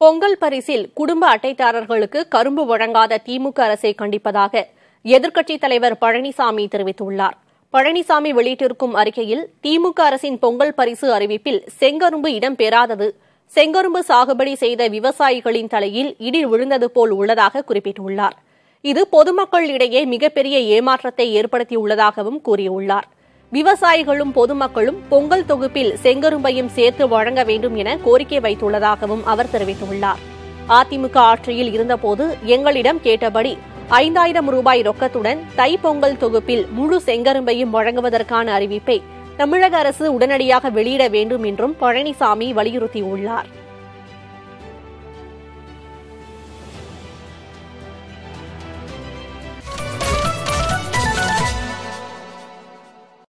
பொங்கல் பரிசில் குடும்ப அட்டைதாரர்களுக்கு கரும்பு வழங்காத திமுக அரசை கண்டிப்பதாக எதிர்க்கட்சித் தலைவர் பழனிசாமி தெரிவித்துள்ளார் பழனிசாமி வெளியிட்டிருக்கும் அறிக்கையில் திமுக அரசின் பொங்கல் பரிசு அறிவிப்பில் செங்கரும்பு இடம்பெறாதது செங்கரும்பு சாகுபடி செய்த விவசாயிகளின் தலையில் இடி விழுந்தது போல் உள்ளதாக குறிப்பிட்டுள்ளார் இது பொதுமக்களிடையே மிகப்பெரிய ஏமாற்றத்தை ஏற்படுத்தியுள்ளதாகவும் கூறியுள்ளார் விவசாயிகளும் பொதுமக்களும் பொங்கல் தொகுப்பில் செங்கரும்பையும் சேர்த்து வழங்க வேண்டும் என கோரிக்கை வைத்துள்ளதாகவும் அவர் தெரிவித்துள்ளார் அதிமுக ஆட்சியில் இருந்தபோது எங்களிடம் கேட்டபடி ஐந்தாயிரம் ரூபாய் ரொக்கத்துடன் தைப்பொங்கல் தொகுப்பில் முழு செங்கரும்பையும் வழங்குவதற்கான அறிவிப்பை தமிழக அரசு உடனடியாக வெளியிட வேண்டும் என்றும் பழனிசாமி வலியுறுத்தியுள்ளார்